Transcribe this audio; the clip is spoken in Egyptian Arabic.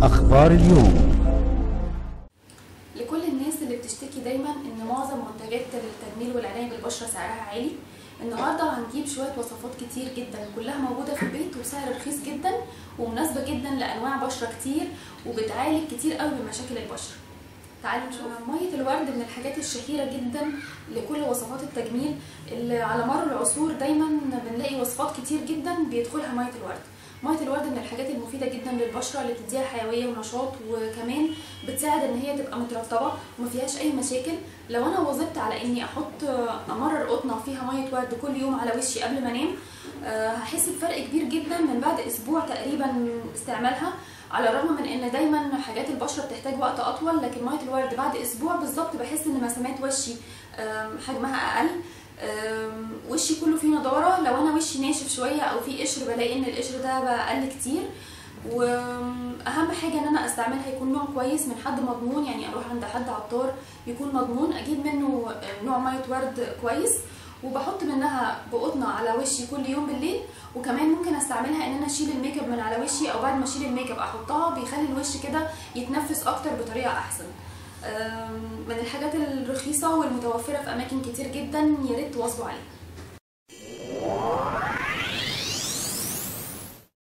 أخبار اليوم لكل الناس اللي بتشتكي دايما ان معظم منتجات التجميل والعنايه بالبشره سعرها عالي النهارده هنجيب شويه وصفات كتير جدا كلها موجوده في البيت وبسعر رخيص جدا ومناسبه جدا لانواع بشره كتير وبتعالج كتير قوي من مشاكل البشره تعالوا نشوف ميه الورد من الحاجات الشهيره جدا لكل وصفات التجميل اللي على مر العصور دايما بنلاقي وصفات كتير جدا بيدخلها ميه الورد ميه الورد من الحاجات المفيده جدا للبشره اللي بتديها حيويه ونشاط وكمان بتساعد ان هي تبقى مترطبه وما فيهاش اي مشاكل لو انا واظبت على اني احط امرر قطنه فيها ميه ورد كل يوم على وشي قبل ما انام هحس بفرق كبير جدا من بعد اسبوع تقريبا استعمالها على الرغم من ان دايما حاجات البشره بتحتاج وقت اطول لكن ميه الورد بعد اسبوع بالظبط بحس ان مسامات وشي حجمها اقل وشي كله فيه نضاره لو انا وشي ناشف شويه او فيه قشر بلاقي ان القشر ده بقى اقل كتير واهم حاجه ان انا استعملها يكون نوع كويس من حد مضمون يعني اروح عند حد عطار يكون مضمون اجيب منه نوع ميه ورد كويس وبحط منها بقطنه على وشي كل يوم بالليل وكمان ممكن استعملها ان انا اشيل الميك اب من على وشي او بعد ما اشيل الميك اب احطها بيخلي الوش كده يتنفس اكتر بطريقه احسن من الحاجات الرخيصه والمتوفره في اماكن كتير جدا يا ريت تواظبوا عليها